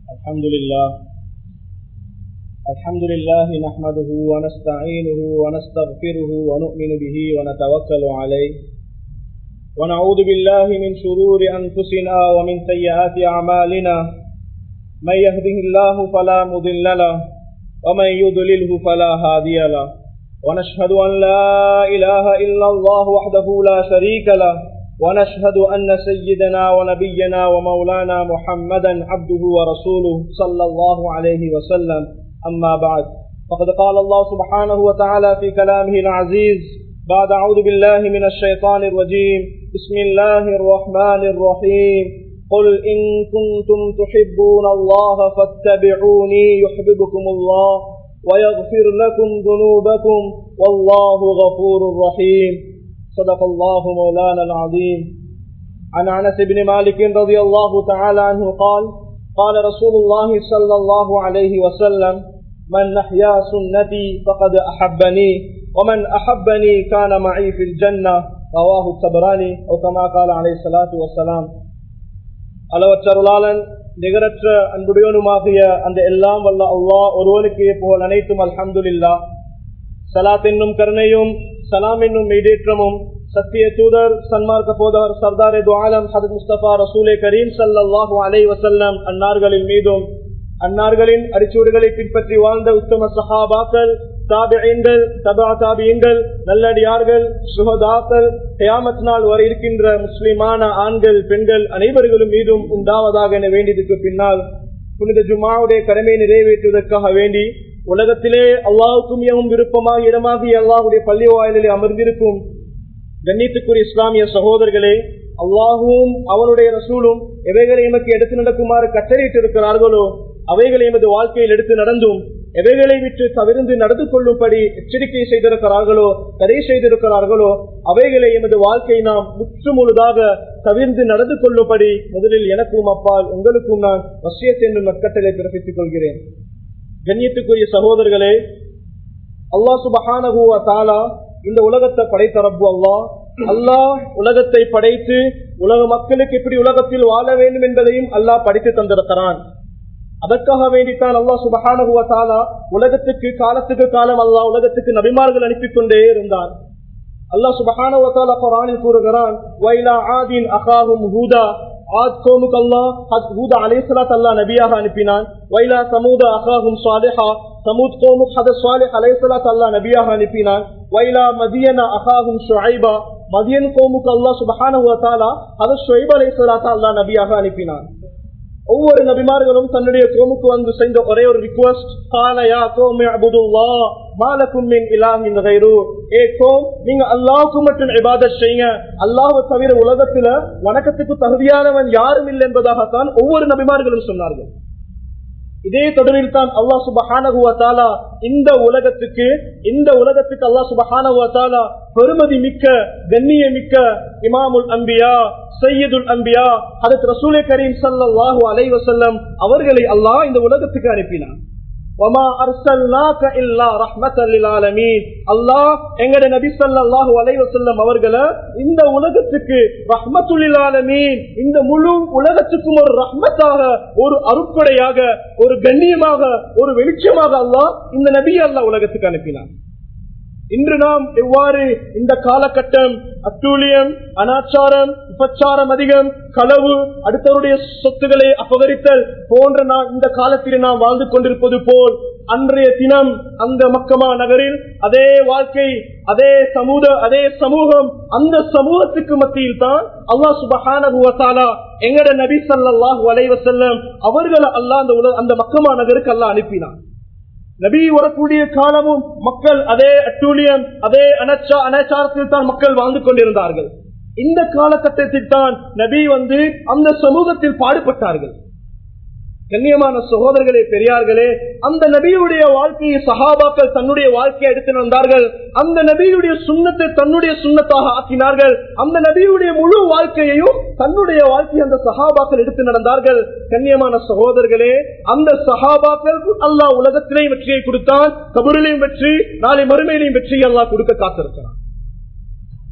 الحمد لله الحمد لله نحمده ونستعينه ونستغفره ونؤمن به ونتوكل عليه ونعوذ بالله من شرور أنفسنا ومن سيئات أعمالنا من يهده الله فلا مضل له ومن يضلله فلا هادي له ونشهد أن لا إله إلا الله وحده لا شريك له ونشهد أن سيدنا ونبينا ومولانا محمدا عبده ورسوله صلى الله عليه وسلم أما بعد فقد قال الله سبحانه وتعالى في كلامه العزيز بعد أعوذ بالله من الشيطان الرجيم بسم الله الرحمن الرحيم قل إن كنتم تحبون الله فاتبعوني يحببكم الله ويغفر لكم ذنوبكم والله غفور رحيم صدق الله مولانا العظيم عن انس بن مالك رضي الله تعالى عنه قال قال رسول الله صلى الله عليه وسلم من احيا سنتي فقد احبني ومن احبني كان معي في الجنه رواه الطبراني او كما قال عليه الصلاه والسلام அளவற்றருளாளன் நிகரற்ற அன்புடையனுமாகிய அந்த எல்லாம் வல்ல அல்லாஹ் ஒருவனுக்கு புகழ் அனைத்தும் அல்ஹம்துலில்லா சலாத் என்னும் கருணையும் சலாம் என்னும் ஈடேற்றமும் சத்திய தூதர் சன்மார்க்க போதவர் சர்தார் ஆலம் ஹதத் முஸ்தபா ரசூலே கரீம் சல்லாஹூ அலை வசல்லம் அன்னார்களின் மீதும் அன்னார்களின் அரிச்சூடுகளை பின்பற்றி வாழ்ந்த உத்தம சஹாபாக்கள் தாபியங்கள் தபா தாபியங்கள் நல்லடியார்கள் சுகதாக்கள் கயாமத் நாள் வரை இருக்கின்ற முஸ்லிமான ஆண்கள் பெண்கள் அனைவர்களும் மீதும் உண்டாவதாக என வேண்டியதுக்கு பின்னால் புனித ஜுமாவுடைய கடமையை நிறைவேற்றுவதற்காக வேண்டி உலகத்திலே அல்லாவுக்கும் மிகவும் விருப்பமாக இடமாகி அல்லாஹுடைய பள்ளி வாயிலே அமர்ந்திருக்கும் கண்ணியத்துக்குரிய இஸ்லாமிய சகோதரர்களே அல்லாஹும் அவனுடைய ரசூலும் எவைகளை எமக்கு எடுத்து நடக்குமாறு கட்டளையிட்டு இருக்கிறார்களோ அவைகளை எமது வாழ்க்கையில் எடுத்து நடந்தும் எவைகளை விட்டு தவிர்ந்து நடந்து கொள்ளும்படி எச்சரிக்கை செய்திருக்கிறார்களோ தடை செய்திருக்கிறார்களோ அவைகளை எமது வாழ்க்கை நாம் முற்று முழுதாக தவிர்ந்து நடந்து கொள்ளும்படி முதலில் எனக்கும் அப்பால் உங்களுக்கும் நான் வசியத் என்னும் நற்கட்டளை பிறப்பித்துக் கொள்கிறேன் கண்ணியத்துக்குரிய சகோதரர்களே அல்லா சுபஹானகுவ தாலா இந்த உலகத்தை படைத்த ரப்பு அல்லா அல்லாஹ் உலகத்தை படைத்து உலக மக்களுக்கு எப்படி உலகத்தில் வாழ வேண்டும் என்பதையும் அல்லாஹ் படித்து தந்திருக்கிறான் அதற்காக வேண்டித்தான் அல்லா சுபஹானகுவ தாலா உலகத்துக்கு காலத்துக்கு காலம் அல்லாஹ் உலகத்துக்கு நபிமார்கள் அனுப்பி கொண்டே இருந்தான் அல்லா சுபஹானகுவ தாலா குரானில் கூறுகிறான் வைலா ஆதின் அகாஹும் ஹூதா ஆத் கோமுக்கு அல்லாஹ் ஹூதா அலைசலாத் அல்லா நபியாக அனுப்பினான் வைலா சமூத அகாஹும் சாலிஹா சமூத் கோமுக் ஹத சாலிஹ் அலைசலாத் அல்லா நபியாக அனுப்பினான் வைலா மதியன அகாஹும் ஷுஐபா மதியன் கோமுக்கு அல்லா சுபஹானஹு தாலா ஹத ஷுஐப் அலைசலாத் அல்லா நபியாக அனுப்பினான் ஒவ்வொரு நபிமார்களும் தன்னுடைய கோமுக்கு வந்து செய்த ஒரே ஒரு ரிக்வஸ்ட் காலையா கோமே அபுதுல்லா மாலக்கும் மின் இலாஹின் கைரு ஏ கோம் நீங்க அல்லாவுக்கு மட்டும் இபாதத் செய்யுங்க அல்லாஹை தவிர உலகத்துல வணக்கத்துக்கு தகுதியானவன் யாரும் இல்லை என்பதாகத்தான் ஒவ்வொரு நபிமார்களும் சொன்னார்கள் இதே தொடரில் தான் அல்லா சுபஹானகுவத்தாலா இந்த உலகத்துக்கு இந்த உலகத்துக்கு அல்லா சுபஹானகுவத்தாலா பெருமதி மிக்க கண்ணிய மிக்க இமாமுல் அம்பியா சையதுல் அம்பியா அதற்கு ரசூலே கரீம் சல்லாஹூ அலைவசல்லம் அவர்களை அல்லாஹ் இந்த உலகத்துக்கு அனுப்பினான் அவர்களை இந்த உலகத்துக்கு ரஹ்மத்துல்லாலமீன் இந்த முழு உலகத்துக்கும் ஒரு ரஹ்மத்தாக ஒரு அருப்படையாக ஒரு கண்ணியமாக ஒரு வெளிச்சமாக அல்லாஹ் இந்த நபியை அல்லாஹ் உலகத்துக்கு அனுப்பினான் இன்று நாம் எவ்வாறு இந்த காலகட்டம் அட்டூழியம் அனாச்சாரம் விபச்சாரம் அதிகம் களவு அடுத்தவருடைய சொத்துக்களை அபகரித்தல் போன்ற நாம் இந்த காலத்தில் நாம் வாழ்ந்து கொண்டிருப்பது போல் அன்றைய தினம் அந்த மக்கமா நகரில் அதே வாழ்க்கை அதே சமூக அதே சமூகம் அந்த சமூகத்துக்கு மத்தியில் தான் அல்லா சுபஹானா எங்கட நபி சல்லாஹூ அலைவசல்லம் அவர்களை அல்லா அந்த அந்த மக்கமா நகருக்கு அல்லா அனுப்பினான் நபி வரக்கூடிய காலமும் மக்கள் அதே அட்டூழியம் அதே அனச்சா அனாச்சாரத்தில் தான் மக்கள் வாழ்ந்து கொண்டிருந்தார்கள் இந்த காலகட்டத்தில் தான் நபி வந்து அந்த சமூகத்தில் பாடுபட்டார்கள் கண்ணியமான சகோதரர்களே பெரியார்களே அந்த நபியுடைய வாழ்க்கையை சஹாபாக்கள் தன்னுடைய வாழ்க்கையை எடுத்து வந்தார்கள் அந்த நபியுடைய சுண்ணத்தை தன்னுடைய சுண்ணத்தாக ஆக்கினார்கள் அந்த நபியுடைய முழு வாழ்க்கையையும் தன்னுடைய வாழ்க்கையை அந்த சஹாபாக்கள் எடுத்து நடந்தார்கள் கண்ணியமான சகோதரர்களே அந்த சஹாபாக்கள் அல்லாஹ் உலகத்திலேயும் வெற்றியை கொடுத்தான் கபூரிலையும் வெற்றி நாளை மறுமையிலையும் வெற்றி அல்லாஹ் கொடுக்க காத்திருக்கிறான்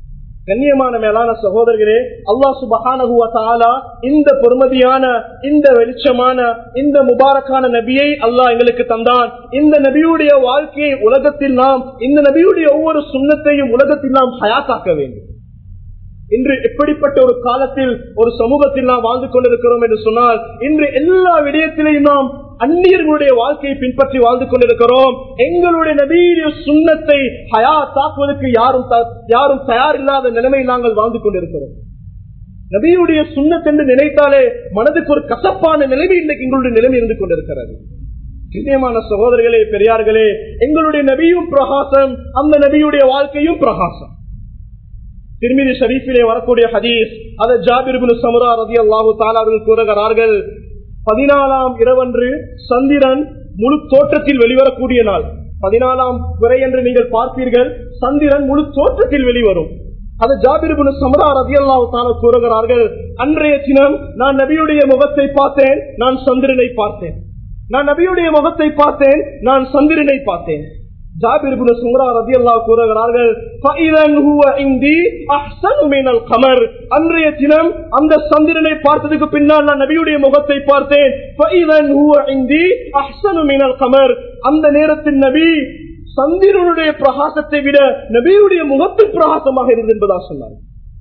கண்ணியமான மேலான சகோதரர்களே அல்லாஹ் சுபஹானகுவ இந்த பொறுமதியான இந்த வெளிச்சமான இந்த முபாரக்கான நபியை அல்லாஹ் எங்களுக்கு தந்தான் இந்த நபியுடைய வாழ்க்கையை உலகத்தில் நாம் இந்த நபியுடைய ஒவ்வொரு சுண்ணத்தையும் உலகத்தில் நாம் ஹயாத்தாக்க வேண்டும் இன்று எப்படிப்பட்ட ஒரு காலத்தில் ஒரு சமூகத்தில் நாம் வாழ்ந்து கொண்டிருக்கிறோம் என்று சொன்னால் இன்று எல்லா விடயத்திலையும் நாம் அந்நியர்களுடைய வாழ்க்கையை பின்பற்றி வாழ்ந்து கொண்டிருக்கிறோம் எங்களுடைய நபீரிய சுண்ணத்தை ஹயா தாக்குவதற்கு யாரும் யாரும் தயார் இல்லாத நிலைமையில் நாங்கள் வாழ்ந்து கொண்டிருக்கிறோம் நபியுடைய சுண்ணத் என்று நினைத்தாலே மனதுக்கு ஒரு கசப்பான நிலைமை இன்றைக்கு எங்களுடைய நிலைமை இருந்து கொண்டிருக்கிறது நிச்சயமான சகோதரர்களே பெரியார்களே எங்களுடைய நபியும் பிரகாசம் அந்த நபியுடைய வாழ்க்கையும் பிரகாசம் திருமிதி ஷரீஃபிலே வரக்கூடிய ஹதீஸ் அதை ஜாபிர் சமுரா ரதி அல்லாஹு தாலாவில் கூறுகிறார்கள் பதினாலாம் இரவன்று சந்திரன் முழு தோற்றத்தில் வெளிவரக்கூடிய நாள் பதினாலாம் விரை என்று நீங்கள் பார்ப்பீர்கள் சந்திரன் முழு தோற்றத்தில் வெளிவரும் அது ஜாபிர்புன் சமரா ரதி அல்லாஹு கூறுகிறார்கள் அன்றைய தினம் நான் நபியுடைய முகத்தை பார்த்தேன் நான் சந்திரனை பார்த்தேன் நான் நபியுடைய முகத்தை பார்த்தேன் நான் சந்திரனை பார்த்தேன் ஜாபிர் பின் சும்ரா ரலியல்லாஹு கூறுகிறார்கள் ஃபைதன் ஹுவ இந்தி அஹ்ஸனு மினல் கமர் அன்றைய தினம் அந்த சந்திரனை பார்த்ததுக்கு பின்னால் நான் நபியுடைய முகத்தை பார்த்தேன் ஃபைதன் ஹுவ இந்தி அஹ்ஸனு மினல் கமர் அந்த நேரத்தில் நபி சந்திரனுடைய பிரகாசத்தை விட நபியுடைய முகத்து பிரகாசமாக இருந்தது என்பதா சொன்னார்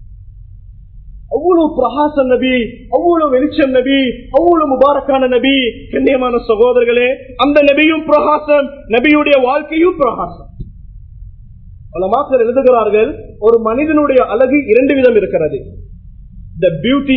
அவ்வளவு பிரகாசம் நபி அவ்வளவு வெளிச்சம் நபி அவ்வளவு முபாரக்கான நபி கண்ணியமான சகோதரர்களே அந்த நபியும் பிரகாசம் நபியுடைய வாழ்க்கையும் பிரகாசம் பல மாக்கள் எழுதுகிறார்கள் ஒரு மனிதனுடைய அழகு இரண்டு விதம் இருக்கிறது த பியூட்டி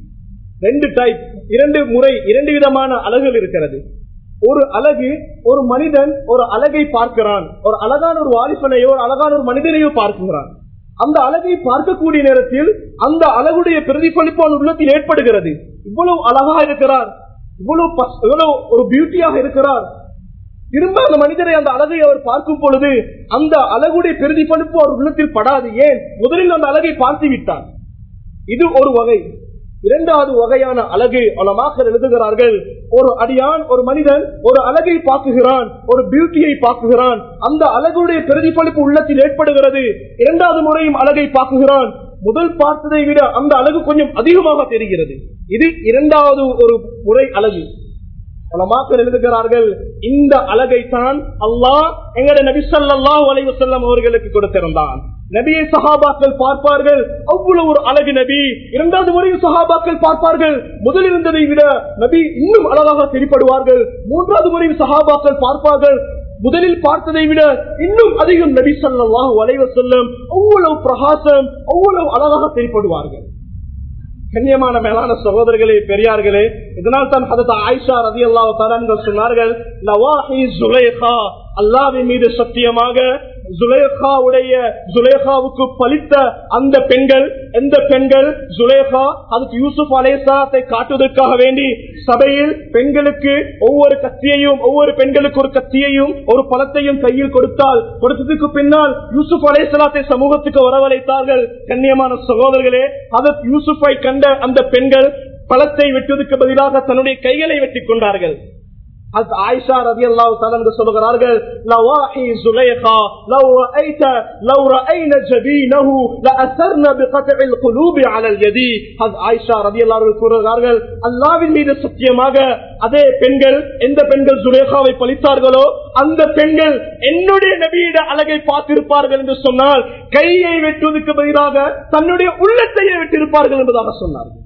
ரெண்டு டைப் இரண்டு முறை இரண்டு விதமான அழகுகள் இருக்கிறது ஒரு அழகு ஒரு மனிதன் ஒரு அழகை பார்க்கிறான் ஒரு அழகான ஒரு வாலிபனையோ ஒரு அழகான ஒரு மனிதனையோ பார்க்கிறான் அந்த அழகை பார்க்கக்கூடிய நேரத்தில் அந்த அழகுடைய பிரதிபலிப்பு அவன் உள்ளத்தில் ஏற்படுகிறது இவ்வளவு அழகா இருக்கிறார் இவ்வளவு பஸ்- இவ்வளவு ஒரு பியூட்டியாக இருக்கிறார் திரும்ப அந்த மனிதரை அந்த அழகை அவர் பார்க்கும் பொழுது அந்த அழகுடைய பிரதிபலிப்பு அவர் உள்ளத்தில் படாது ஏன் முதலில் அந்த அழகை பார்த்து விட்டார் இது ஒரு வகை இரண்டாவது வகையான அழகு அவலமாக எழுதுகிறார்கள் ஒரு அடியான் ஒரு மனிதன் ஒரு அழகை பார்க்குகிறான் ஒரு பியூட்டியை பார்க்குகிறான் அந்த அழகுடைய பிரதிபலிப்பு உள்ளத்தில் ஏற்படுகிறது இரண்டாவது முறையும் அழகை பார்க்குகிறான் முதல் பார்த்ததை விட அந்த அழகு கொஞ்சம் அதிகமாக தெரிகிறது இது இரண்டாவது ஒரு முறை அழகு பலமாக்கள் எழுதுகிறார்கள் இந்த அழகை தான் அல்லாஹ் எங்கட நபி ஸல்லல்லாஹு அலைஹி வஸல்லம் அவர்களுக்கு கொடுத்திருந்தான் நபியை சஹாபாக்கள் பார்ப்பார்கள் அவ்வளவு ஒரு அழகு நபி இரண்டாவது முறையும் சஹாபாக்கள் பார்ப்பார்கள் முதல் இருந்ததை விட நபி இன்னும் அழகாக தெரிப்படுவார்கள் மூன்றாவது முறையும் சஹாபாக்கள் பார்ப்பார்கள் முதலில் பார்த்ததை விட இன்னும் அதிகம் நபி ஸல்லல்லாஹு அலைஹி வஸல்லம் அவ்வளவு பிரகாசம் அவ்வளவு அழகாக தெரிப்படுவார்கள் கண்ணியமான மேலான சகோதரர்களே பெரியார்களே இதனால் தான் ஹதத் ஆயிஷா ரதி அல்லாஹ் சொன்னார்கள் லவாஹி ஜுலேஹா அல்லாவின் மீது சத்தியமாக ஜுலேஹாவுடைய ஜுலேஹாவுக்கு பலித்த அந்த பெண்கள் எந்த பெண்கள் ஜுலேஹா அதுக்கு யூசுப் அலேசாத்தை காட்டுவதற்காக வேண்டி சபையில் பெண்களுக்கு ஒவ்வொரு கத்தியையும் ஒவ்வொரு பெண்களுக்கு ஒரு கத்தியையும் ஒரு பழத்தையும் கையில் கொடுத்தால் கொடுத்ததுக்கு பின்னால் யூசுப் அலேசலாத்தை சமூகத்துக்கு வரவழைத்தார்கள் கண்ணியமான சகோதரர்களே அதற்கு யூசுஃபை கண்ட அந்த பெண்கள் பழத்தை வெட்டுவதற்கு பதிலாக தன்னுடைய கைகளை வெட்டிக் கொண்டார்கள் அது ஆயிஷா ரதி அல்லாஹ் சொல்லுகிறார்கள் லவாஹி زليخا لو رأيت لو رأينا جبينه لأثرنا بقطع القلوب على اليد அது ஆயிஷா ரதி அல்லாஹ் கூறுகிறார்கள் அல்லாவின் மீது சத்தியமாக அதே பெண்கள் எந்த பெண்கள் சுலேகாவை பழித்தார்களோ அந்த பெண்கள் என்னுடைய நபியிட அழகை பார்த்திருப்பார்கள் என்று சொன்னால் கையை வெட்டுவதற்கு பதிலாக தன்னுடைய உள்ளத்தையே வெட்டிருப்பார்கள் என்பதாக சொன்னார்கள்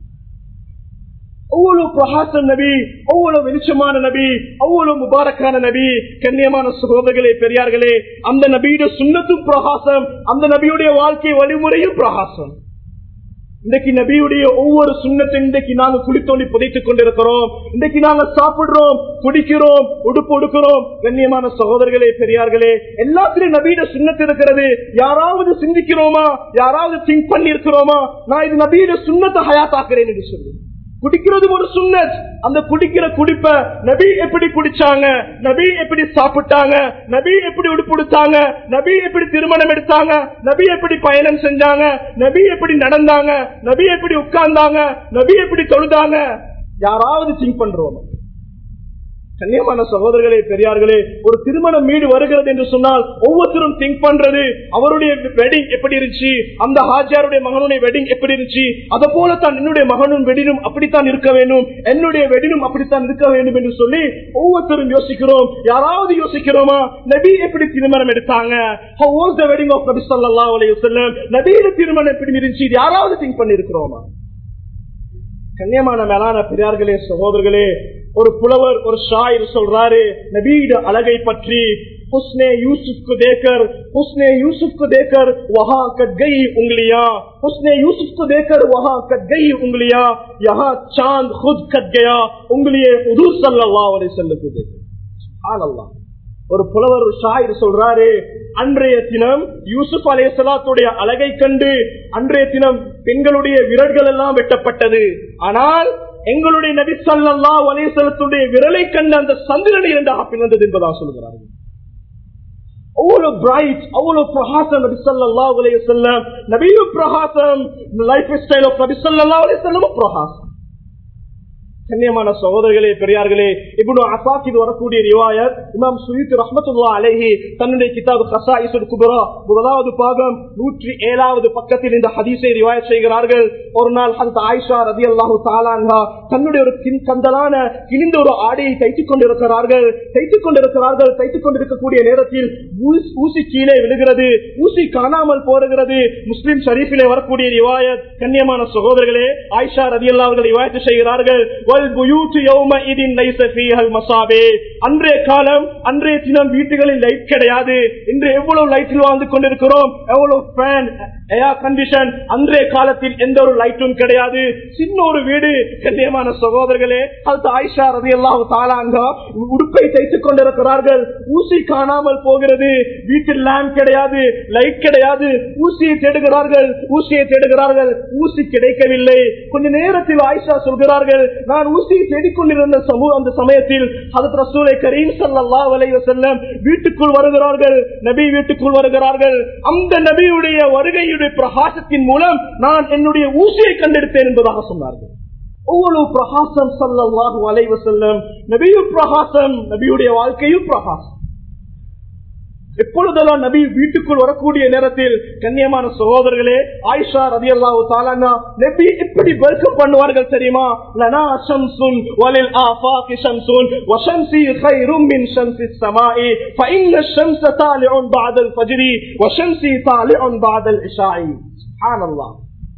அவ்வளவு பிரகாசம் நபி அவ்வளவு வெளிச்சமான நபி அவ்வளவு முபாரக்கான நபி கண்ணியமான சகோதரர்களே பெரியார்களே அந்த நபியுடைய சுண்ணத்தும் பிரகாசம் அந்த நபியுடைய வாழ்க்கை வழிமுறையும் பிரகாசம் இன்றைக்கு நபியுடைய ஒவ்வொரு சுண்ணத்தை இன்றைக்கு நாங்க குளித்தோண்டி புதைத்துக் கொண்டிருக்கிறோம் இன்றைக்கு நாங்க சாப்பிடுறோம் குடிக்கிறோம் உடுப்பு உடுக்கிறோம் கண்ணியமான சகோதரர்களே பெரியார்களே எல்லாத்திலும் நபியுடைய சுண்ணத்து இருக்கிறது யாராவது சிந்திக்கிறோமா யாராவது திங்க் பண்ணி இருக்கிறோமா நான் இது நபியுடைய சுண்ணத்தை ஹயாத்தாக்குறேன் என்று சொல்லி குடிக்கிறது ஒரு சுண்ணத் அந்த குடிக்கிற குடிப்ப நபி எப்படி குடிச்சாங்க நபி எப்படி சாப்பிட்டாங்க நபி எப்படி உடுப்புடுத்தாங்க நபி எப்படி திருமணம் எடுத்தாங்க நபி எப்படி பயணம் செஞ்சாங்க நபி எப்படி நடந்தாங்க நபி எப்படி உட்கார்ந்தாங்க நபி எப்படி தொழுதாங்க யாராவது திங்க் பண்றோம் கண்ணியமான சகோதரர்களே பெரியார்களே ஒரு திருமணம் வீடு வருகிறது என்று சொன்னால் ஒவ்வொருத்தரும் திங்க் பண்றது அவருடைய வெட்டிங் எப்படி இருந்துச்சு அந்த ஹாஜியாருடைய மகனுடைய வெட்டிங் எப்படி இருந்துச்சு அதை போலத்தான் என்னுடைய மகனும் வெடினும் அப்படித்தான் இருக்க வேண்டும் என்னுடைய வெடினும் அப்படித்தான் இருக்க வேண்டும் என்று சொல்லி ஒவ்வொருத்தரும் யோசிக்கிறோம் யாராவது யோசிக்கிறோமா நபி எப்படி திருமணம் எடுத்தாங்க How was the wedding of Nabi sallallahu alayhi wasallam? நபியோட திருமணம் எப்படி இருந்துச்சு இது யாராவது திங்க் பண்ணி இருக்கிறோமா கண்ணியமான மேலான பெரியார்களே சகோதரர்களே ஒரு புலவர் ஒரு ஷாயர் சொல்றாரு நபீட அழகை பற்றி उसने यूसुफ को देखकर उसने यूसुफ को देखकर वहां कट गई उंगलियां उसने यूसुफ को देखकर वहां कट गई उंगलियां यहाँ चांद खुद कट गया उंगलिये हुजूर सल्लल्लाहु अलैहि वसल्लम को देख सुभान अल्लाह ஒரு புலவர் ஷாயிர் சொல்றாரு அன்றைய தினம் யூசுப் அலேசலாத்துடைய அழகை கண்டு அன்றைய தினம் பெண்களுடைய விரல்கள் எல்லாம் வெட்டப்பட்டது ஆனால் எங்களுடைய நபி சல்லா அலேசலத்துடைய விரலை கண்டு அந்த சந்திரனை இரண்டாக பிறந்தது என்பதாக சொல்கிறார்கள் அவ்வளவு பிரைட் அவ்வளவு பிரகாசம் நபி சல்லா அலைய செல்லம் நபியும் பிரகாசம் லைஃப் ஸ்டைல் ஆஃப் நபி சல்லா அலைய செல்லம் பிரகாசம் கண்ணியமான சகோதரர்களே பெரியார்களே இப்னு அசாக்கிது வரக்கூடிய ரிவாயத் இமாம் சுயீத் ரஹ்மத்துல்லா அலைஹி தன்னுடைய கிதாபு கசாயிசுல் குபரா முதலாவது பாகம் நூற்றி ஏழாவது பக்கத்தில் இந்த ஹதீஸை ரிவாயத் செய்கிறார்கள் ஒரு நாள் அந்த ஆயிஷா ரதி அல்லாஹு தாலான்ஹா தன்னுடைய ஒரு கின் கந்தலான கிழிந்த ஒரு ஆடையை தைத்துக் கொண்டிருக்கிறார்கள் தைத்துக் கொண்டிருக்கிறார்கள் தைத்துக் கொண்டிருக்கக்கூடிய நேரத்தில் ஊஸ்- ஊசி கீழே விழுகிறது ஊசி காணாமல் போகிறது முஸ்லிம் ஷரீஃபிலே வரக்கூடிய ரிவாயத் கண்ணியமான சகோதரர்களே ஆயிஷா ரதி அவர்கள் ரிவாயத்து செய்கிறார்கள் "வல் புயூத்து யௌமஇதின் லைஸ ஃபீஹல் மசாபே." அன்றைய காலம் அன்றைய தினம் வீட்டுகளில் லைட் கிடையாது இன்று எவ்வளவு லைட்டில் வாழ்ந்து கொண்டிருக்கிறோம் எவ்வளவு ஃபேன் ஏர் கண்டிஷன் அன்றைய காலத்தில் எந்த ஒரு லைட்டும் கிடையாது சின்ன ஒரு வீடு கண்ணியமான சகோதரர்களே அது ஆயிஷா ரதி அல்லாஹு தாளாங்க உடுப்பை தைத்துக் கொண்டிருக்கிறார்கள் ஊசி காணாமல் போகிறது வீட்டில் லேம்ப் கிடையாது லைட் கிடையாது ஊசியை தேடுகிறார்கள் ஊசியை தேடுகிறார்கள் ஊசி கிடைக்கவில்லை கொஞ்ச நேரத்தில் ஆயிஷா சொல்கிறார்கள் நான் ஊசியை தேடிக்கொண்டிருந்த சமூக அந்த சமயத்தில் அதற்கு ரசூலை கரீம் ஸல்லல்லாஹு அலைஹி வஸல்லம் வீட்டுக்குள் வருகிறார்கள் நபி வீட்டுக்குள் வருகிறார்கள் அந்த நபியுடைய வருகையுடைய பிரகாசத்தின் மூலம் நான் என்னுடைய ஊசியை கண்டெடுத்தேன் என்பதாக சொன்னார்கள் ஒவ்வொரு பிரகாசம் ஸல்லல்லாஹு அலைஹி வஸல்லம் நபியும் பிரகாசம் நபியுடைய வாழ்க்கையும் பிரகாசம் எப்பொழுதெல்லாம் நபி வீட்டுக்குள் வரக்கூடிய நேரத்தில் கண்ணியமான சகோதரர்களே ஆயிஷா ரதி அல்லாஹு தாலானா நபி எப்படி வெல்கம் பண்ணுவார்கள் தெரியுமா லனா ஷம்சுன் வலில் ஆஃபாகி ஷம்சுன் வஷம்சி கைரும் மின் ஷம்சி ஸமாஇ ஃபஇன்ன ஷம்ஸ தாலிஉன் பஅதல் ஃபஜ்ரி வஷம்சி தாலிஉன் பஅதல் இஷாஇ சுப்ஹானல்லாஹ்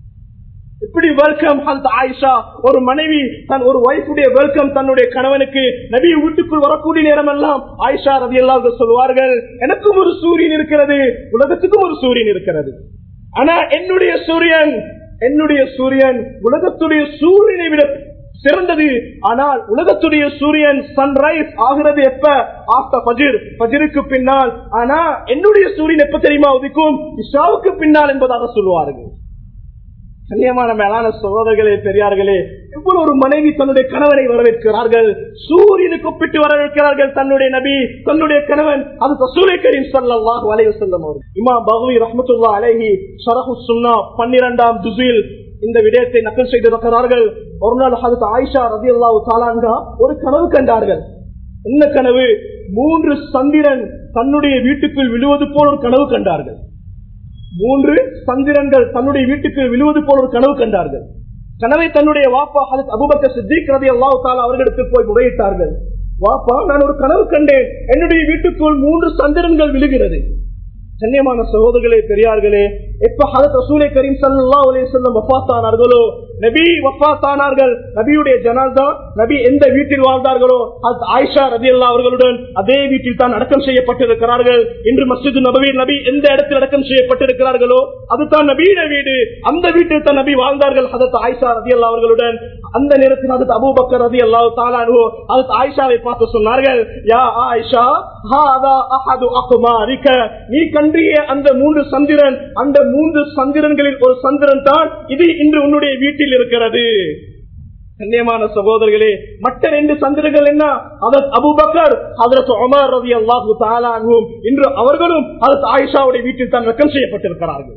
இப்படி வெல்கம் அந்த ஆயிஷா ஒரு மனைவி தன் ஒரு ஒய்ஃபுடைய வெல்கம் தன்னுடைய கணவனுக்கு நபி வீட்டுக்குள் வரக்கூடிய நேரம் எல்லாம் ஆயிஷா ரதி எல்லாரும் சொல்வார்கள் எனக்கும் ஒரு சூரியன் இருக்கிறது உலகத்துக்கும் ஒரு சூரியன் இருக்கிறது ஆனா என்னுடைய சூரியன் என்னுடைய சூரியன் உலகத்துடைய சூரியனை விட சிறந்தது ஆனால் உலகத்துடைய சூரியன் சன்ரைஸ் ஆகிறது எப்ப ஆஃப்டர் பஜிர் பஜிருக்கு பின்னால் ஆனா என்னுடைய சூரியன் எப்ப தெரியுமா உதிக்கும் இஷாவுக்கு பின்னால் என்பதாக சொல்லுவார்கள் கண்ணியமான மேலான சகோதரர்களே பெரியார்களே இவ்வளவு ஒரு மனைவி தன்னுடைய கணவனை வரவேற்கிறார்கள் சூரியனுக்கு ஒப்பிட்டு வரவேற்கிறார்கள் தன்னுடைய நபி தன்னுடைய கணவன் அது ரசூலை கரீம் ஸல்லல்லாஹு அலைஹி வஸல்லம் அவர்கள் இமாம் பகவி ரஹ்மத்துல்லாஹி அலைஹி ஷரஹு சுன்னா 12ஆம் ஜுஸில் இந்த விடயத்தை நக்கல் செய்திருக்கிறார்கள் ஒரு நாள் ஹதரத் ஆயிஷா ரலியல்லாஹு தஆலா ஒரு கனவு கண்டார்கள் என்ன கனவு மூன்று சந்திரன் தன்னுடைய வீட்டுக்குள் விழுவது போல் ஒரு கனவு கண்டார்கள் மூன்று சந்திரன்கள் தன்னுடைய வீட்டுக்கு விழுவது போல ஒரு கனவு கண்டார்கள் கனவை தன்னுடைய வாப்பா ஹதத் அபுபக்க சித்திக் ரதி அல்லாஹு தாலா அவர்களுக்கு போய் முறையிட்டார்கள் வாப்பா நான் ஒரு கனவு கண்டேன் என்னுடைய வீட்டுக்குள் மூன்று சந்திரன்கள் விழுகிறது கண்ணியமான சகோதரர்களே பெரியார்களே எப்ப ஹதத் ரசூலை கரீம் ஸல்லல்லாஹு அலைஹி வஸல்லம் வஃபாத் ஆனார்களோ நபி வஃபாத் ஆனார்கள் நபியுடைய ஜனாதா நபி எந்த வீட்டில் வாழ்ந்தார்களோ அது ஆயிஷா ரலியல்லாஹு அவர்களுடன் அதே வீட்டில் தான் அடக்கம் செய்யப்பட்டிருக்கிறார்கள் இன்று மஸ்ஜித் நபவி நபி எந்த இடத்தில் அடக்கம் செய்யப்பட்டிருக்கிறார்களோ அதுதான் நபியுடைய வீடு அந்த வீட்டில் தான் நபி வாழ்ந்தார்கள் ஹதத் ஆயிஷா ரலியல்லாஹு அவர்களுடன் அந்த நேரத்தில் ஹதத் அபூபக்கர் ரலியல்லாஹு தஆலா அன்ஹு ஹதத் ஆயிஷாவை பார்த்து சொன்னார்கள் யா ஆயிஷா ஹாதா அஹது அக்மாரிக நீ கண்டிய அந்த மூன்று சந்திரன் அந்த மூன்று சந்திரன்களில் ஒரு சந்திரன் தான் இது இன்று உன்னுடைய வீட்டில் இருக்கிறது கண்ணியமான சகோதரர்களே மற்ற ரெண்டு சந்திரர்கள் என்ன அதத் அபுபக்கர் அதற்கு உமர் ரவி அல்லாஹு தாலாகும் இன்று அவர்களும் அதத் ஆயிஷாவுடைய வீட்டில் தான் ரக்கம் செய்யப்பட்டிருக்கிறார்கள்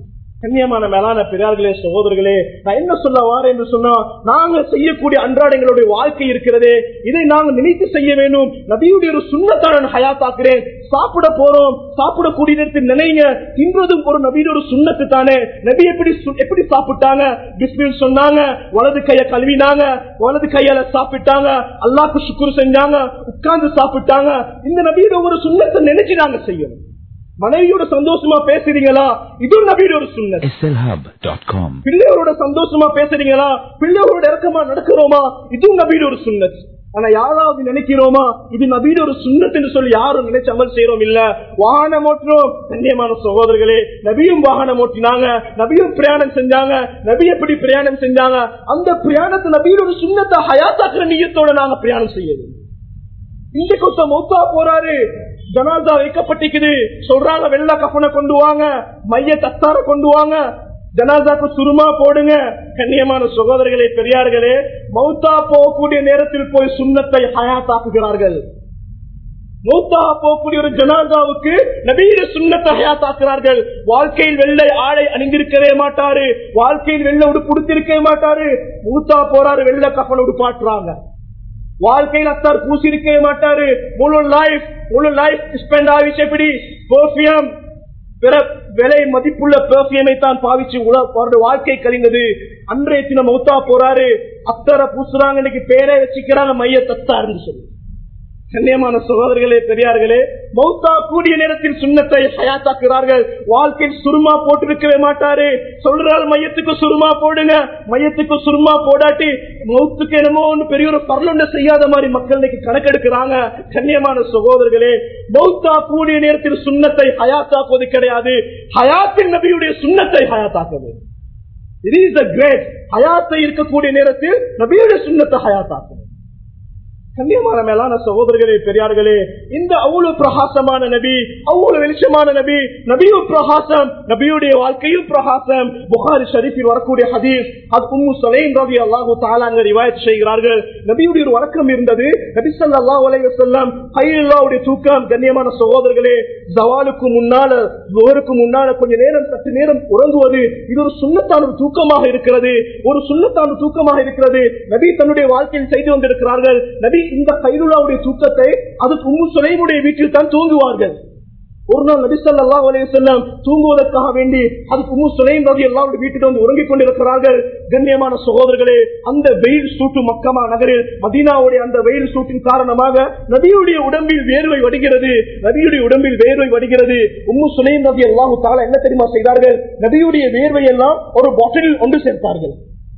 கண்ணியமான மேலான பெரியார்களே சகோதரர்களே நான் என்ன சொல்ல வாரேன் என்று சொன்னா நாங்க செய்யக்கூடிய அன்றாடங்களுடைய வாழ்க்கை இருக்கிறதே இதை நாங்க நினைத்து செய்ய வேண்டும் நபியுடைய ஒரு சுண்ணத்தான ஹயாத்தாக்குறேன் சாப்பிட போறோம் சாப்பிடக்கூடிய நேரத்தில் நினைங்க தின்றதும் ஒரு நபியோட ஒரு சுண்ணத்து தானே நபி எப்படி சு- எப்படி சாப்பிட்டாங்க பிஸ்மில் சொன்னாங்க வலது கைய கழுவினாங்க வலது கையால சாப்பிட்டாங்க அல்லாஹ்க்கு சுக்குர் செஞ்சாங்க உட்கார்ந்து சாப்பிட்டாங்க இந்த நபியோட ஒரு சுண்ணத்தை நினைச்சு நாங்க செய்யணும் மனைவியோட சந்தோஷமா பேசுறீங்களா இது நபியோட ஒரு சுண்ணத் slhub.com. பிள்ளைகளோட சந்தோஷமா பேசுறீங்களா பிள்ளைகளோட இறக்கமா நடக்கிறோமா இதுவும் நபீட ஒரு சுண்ணத் ஆனா யாராவது நினைக்கிறோமா இது நபீட ஒரு சுண்ணத் என்று சொல்லி யாரும் நினைச்சு அமல் செய்யறோம் இல்ல வாகனம் ஓட்டுறோம் கண்ணியமான சகோதரர்களே நபியும் வாகனம் ஓட்டினாங்க நபியும் பிரயாணம் செஞ்சாங்க நபி எப்படி பிரயாணம் செஞ்சாங்க அந்த பிரயாணத்தை நபியோட ஒரு சுண்ணத்தை ஹயாத்தாக்குற நீயத்தோட நாங்க பிரயாணம் செய்யணும் இந்த கொத்த மௌத்தா போறாரு ஜனாதா வைக்கப்பட்டிருக்குது சொல்றாங்க வெள்ள கப்பனை கொண்டு வாங்க மைய தத்தார கொண்டு வாங்க ஜனாதாக்கு சுருமா போடுங்க கண்ணியமான சகோதரர்களே பெரியார்களே மௌத்தா போகக்கூடிய நேரத்தில் போய் சுண்ணத்தை ஹயாத்தாக்குகிறார்கள் மௌத்தா போகக்கூடிய ஒரு ஜனாதாவுக்கு நபீர சுண்ணத்தை ஹயாத்தாக்குறார்கள் வாழ்க்கையில் வெள்ளை ஆடை அணிந்திருக்கவே மாட்டாரு வாழ்க்கையில் வெள்ளை உடுப்பு உடுத்திருக்கவே மாட்டாரு மூத்தா போறாரு வெள்ளை கப்பல் உடுப்பாட்டுறாங்க வாழ்க்கையில் அத்தார் பூசி இருக்கவே மாட்டாரு முழு லைஃப் முழு லைஃப் ஸ்பெண்ட் ஆகிச்சு எப்படி பெர்ஃபியம் பிற விலை மதிப்புள்ள பெர்ஃபியமை தான் பாவிச்சு உல- அவருடைய வாழ்க்கை கழிந்தது அன்றைய தினம் மௌத்தா போறாரு அத்தரை பூசுறாங்க இன்னைக்கு பேரே வச்சுக்கிறாங்க மைய தத்தாருன்னு சொல்லி கண்ணியமான சகோதரர்களே பெரியார்களே மௌத்தா கூடிய நேரத்தில் சுண்ணத்தை ஹயாத்தாக்குறார்கள் வாழ்க்கையில் சுருமா போட்டிருக்கவே மாட்டாரு சொல்றாரு மையத்துக்கு சுருமா போடுங்க மையத்துக்கு சுருமா போடாட்டி மௌத்துக்கு என்னமோ ஒண்ணு பெரிய ஒரு பரலுண்ட செய்யாத மாதிரி மக்கள் இன்னைக்கு கணக்கெடுக்கிறாங்க கண்ணியமான சகோதரர்களே மௌத்தா கூடிய நேரத்தில் சுண்ணத்தை ஹயாத்தாக்குவது கிடையாது ஹயாத்தின் நபியுடைய சுண்ணத்தை ஹயாத்தாக்குவது இது இஸ் த கிரேட் ஹயாத்தை இருக்கக்கூடிய நேரத்தில் நபியுடைய சுண்ணத்தை ஹயாத்தாக்குவது கண்ணியமான மேலான சகோதரர்களே பெரியார்களே இந்த அவ்வளவு பிரகாசமான நபி அவ்வளவு வெளிச்சமான நபி நபியும் பிரகாசம் நபியுடைய வாழ்க்கையும் பிரகாசம் புகாரி ஷரீஃபில் வரக்கூடிய ஹதீஸ் அது உம்மு சுலைம் ரவி அல்லாஹு தாலாங்க ரிவாயத் செய்கிறார்கள் நபியுடைய ஒரு வழக்கம் இருந்தது நபி ஸல்லல்லாஹு அலைஹி வஸல்லம் ஹையல்லாவுடைய தூக்கம் கண்ணியமான சகோதரர்களே ஜவாலுக்கு முன்னால ஜோருக்கு முன்னால கொஞ்ச நேரம் சற்று நேரம் உறங்குவது இது ஒரு சுண்ணத்தான ஒரு தூக்கமாக இருக்கிறது ஒரு சுண்ணத்தான தூக்கமாக இருக்கிறது நபி தன்னுடைய வாழ்க்கையில் செய்து வந்திருக்கிறார்கள் நபி இந்த கைலுலாவுடைய தூக்கத்தை அது உம்மு சுலைமுடைய வீட்டில் தான் தூங்குவார்கள் ஒரு நாள் நபி ஸல்லல்லாஹு அலைஹி வஸல்லம் தூங்குவதற்காக வேண்டி அது உம்மு சுலைம் ரவி அல்லாவுடைய வீட்டில் வந்து உறங்கிக் கொண்டிருக்கிறார்கள் கண்ணியமான சகோதரர்களே அந்த வெயில் சூட்டு மக்கமா நகரில் மதீனாவுடைய அந்த வெயில் சூட்டின் காரணமாக நபியுடைய உடம்பில் வேர்வை வடிகிறது நபியுடைய உடம்பில் வேர்வை வடிகிறது உம்மு சுலைம் ரவி அல்லாஹு தாலா என்ன தெரியுமா செய்தார்கள் நபியுடைய வேர்வை எல்லாம் ஒரு பாட்டிலில் ஒன்று சேர்த்தார்கள்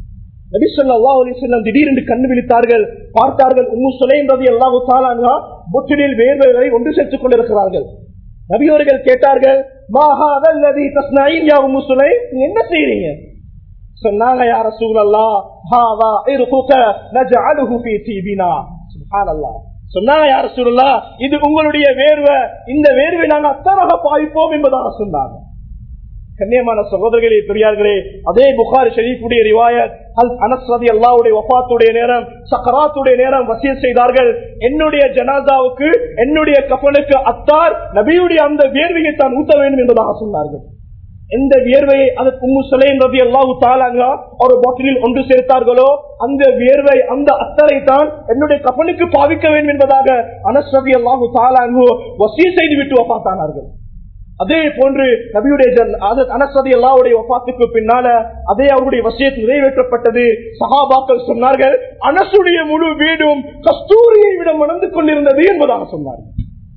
நபி ஸல்லல்லாஹு அலைஹி வஸல்லம் திடீரென்று கண்ணு விழித்தார்கள் பார்த்தார்கள் உம்மு சுலைம் ரவி அல்லாஹு தாலா பொட்டிலில் வேர்வைகளை ஒன்று சேர்த்துக் கொண்டிருக்கிறார்கள் நபியோர்கள் கேட்டார்கள் மாஹாதல் நபி தஸ்னாயின் யா உம்மு சுலைம் நீங்க என்ன செய்றீங்க சொன்னாங்க யா ரசூலல்லாஹ் ஹாதா இர்குக நஜஅலுஹு ஃபீ தீபினா சுப்ஹானல்லாஹ் சொன்னாங்க யா ரசூலல்லாஹ் இது உங்களுடைய வேர்வை இந்த வேர்வை நாங்க அத்தராக பாவிப்போம் என்பதாக சொன்னாங்க கண்ணியமான சகோதரர்களே பெரியார்களே அதே புகார் ஷரீஃபுடைய ரிவாயத் அல் அனஸ்ரதி அல்லாவுடைய வஃபாத்துடைய நேரம் சக்கராத்துடைய நேரம் வசிய செய்தார்கள் என்னுடைய ஜனாதாவுக்கு என்னுடைய கப்பனுக்கு அத்தார் நபியுடைய அந்த வேர்வையை தான் ஊட்ட வேண்டும் என்பதாக சொன்னார்கள் எந்த வியர்வையை அதற்கு உம்மு சுலைம் ரவி அல்லாஹு தாலாங்க ஒரு பாட்டிலில் ஒன்று சேர்த்தார்களோ அந்த வியர்வை அந்த அத்தரை தான் என்னுடைய கப்பனுக்கு பாவிக்க வேண்டும் என்பதாக அனஸ் ரவி அல்லாஹு தாலாங்கு வசிய செய்து விட்டு வஃபாத்தானார்கள் அதே போன்று நபியுடைய ஜன் அனசதி அல்லாவுடைய வபாத்துக்கு பின்னால அதே அவருடைய வசியத் நிறைவேற்றப்பட்டது சஹாபாக்கள் சொன்னார்கள் அனசுடைய முழு வீடும் கஸ்தூரியை விட மணந்து கொண்டிருந்தது என்பதாக சொன்னார்கள்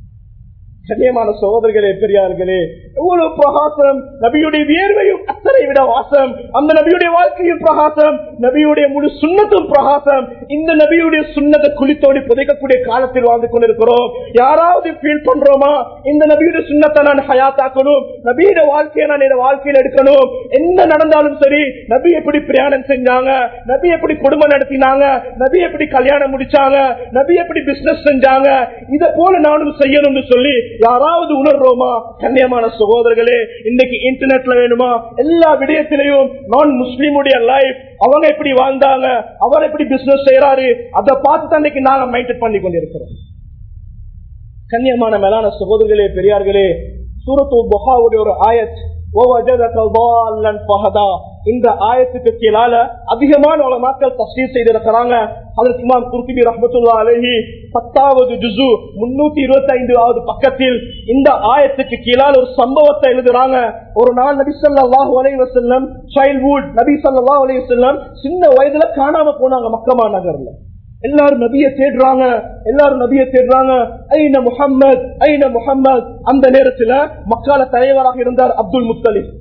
கண்ணியமான சகோதரர்களே பெரியார்களே எவ்வளவு பிரகாசம் நபியுடைய வியர்வையும் அத்தனை விட வாசம் அந்த நபியுடைய வாழ்க்கையும் பிரகாசம் நபியுடைய முழு சுண்ணத்தும் பிரகாசம் இந்த நபியுடைய சுண்ணத்தை குளித்தோடி புதைக்கக்கூடிய காலத்தில் வாழ்ந்து கொண்டிருக்கிறோம் யாராவது ஃபீல் பண்றோமா இந்த நபியுடைய சுண்ணத்தை நான் ஹயாத்தாக்கணும் நபியுடைய வாழ்க்கையை நான் என் வாழ்க்கையில் எடுக்கணும் என்ன நடந்தாலும் சரி நபி எப்படி பிரயாணம் செஞ்சாங்க நபி எப்படி குடும்பம் நடத்தினாங்க நபி எப்படி கல்யாணம் முடிச்சாங்க நபி எப்படி பிசினஸ் செஞ்சாங்க இதை போல நானும் செய்யணும்னு சொல்லி யாராவது உணர்றோமா கண்ணியமான சகோதரர்களே இன்னைக்கு இன்டர்நெட்ல வேணுமா எல்லா விடயத்திலையும் நான் முஸ்லீமுடைய லைஃப் அவங்க எப்படி வாழ்ந்தாங்க அவர் எப்படி பிசினஸ் செய்யறாரு அதை பார்த்து தான் இன்னைக்கு நாங்க மைண்ட் பண்ணி கொண்டிருக்கிறோம் கண்ணியமான மேலான சகோதரர்களே பெரியார்களே சூரத்து புகாவுடைய ஒரு ஆயத் இந்த ஆயத்துக்கு கீழால அதிகமான உலமாக்கள் தஸ்ரீர் செய்திருக்கிறாங்க அதற்கு இமாம் குர்திபி ரஹமத்துல்லா அலஹி பத்தாவது ஜுசு முன்னூத்தி இருபத்தி ஐந்தாவது பக்கத்தில் இந்த ஆயத்துக்கு கீழால் ஒரு சம்பவத்தை எழுதுறாங்க ஒரு நாள் நபி சொல்லாஹு அலை வசல்லம் சைல்ட்ஹுட் நபி சொல்லாஹு அலை வசல்லம் சின்ன வயதுல காணாம போனாங்க மக்கமா நகர்ல எல்லாரும் நபிய தேடுறாங்க எல்லாரும் நபிய தேடுறாங்க ஐன முஹம்மத் ஐன முஹம்மத் அந்த நேரத்துல மக்கால தலைவராக இருந்தார் அப்துல் முத்தலிப்